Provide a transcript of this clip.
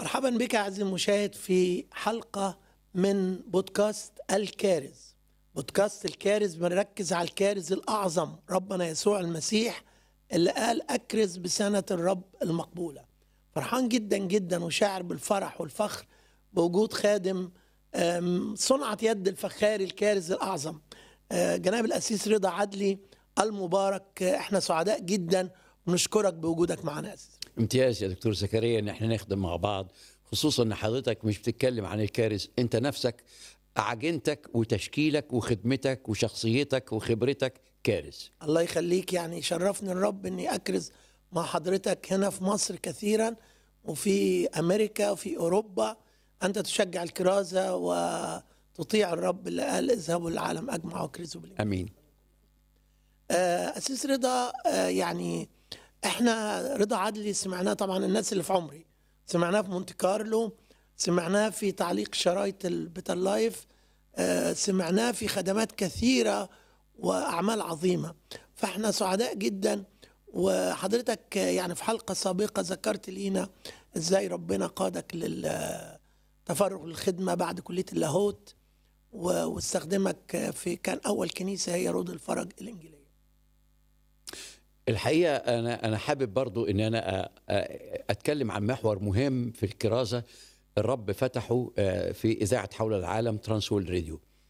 مرحبا بك عزيزي المشاهد في حلقة من بودكاست الكارز بودكاست الكارز بنركز على الكارز الأعظم ربنا يسوع المسيح اللي قال أكرز بسنة الرب المقبولة فرحان جدا جدا وشاعر بالفرح والفخر بوجود خادم آم، صنعة يد الفخاري الكارز الأعظم آه، جناب الأسيس رضا عدلي المبارك آه، احنا سعداء جدا ونشكرك بوجودك معنا يا أسيس امتياز يا دكتور زكريا ان احنا نخدم مع بعض خصوصا ان حضرتك مش بتتكلم عن الكارث انت نفسك عجنتك وتشكيلك وخدمتك وشخصيتك وخبرتك كارث الله يخليك يعني شرفني الرب اني اكرز مع حضرتك هنا في مصر كثيرا وفي امريكا وفي اوروبا انت تشجع الكرازه وتطيع الرب اللي قال اذهبوا للعالم اجمع واكرزوا بالإنجيل. امين آه، اسيس رضا آه، يعني احنا رضا عدلي سمعناه طبعا الناس اللي في عمري سمعناه في مونte كارلو سمعناه في تعليق شرايط البيتر لايف آه، سمعناه في خدمات كثيره واعمال عظيمه فاحنا سعداء جدا وحضرتك آه، يعني في حلقه سابقه ذكرت لينا ازاي ربنا قادك للتفرغ للخدمه بعد كليه اللاهوت و- واستخدمك في كان اول كنيسه هي رود الفرج الانجيليه الحقيقه انا انا حابب برضو ان انا أ- أ- اتكلم عن محور مهم في الكرازه الرب فتحه آه، في اذاعه حول العالم ترانس وورلد راديو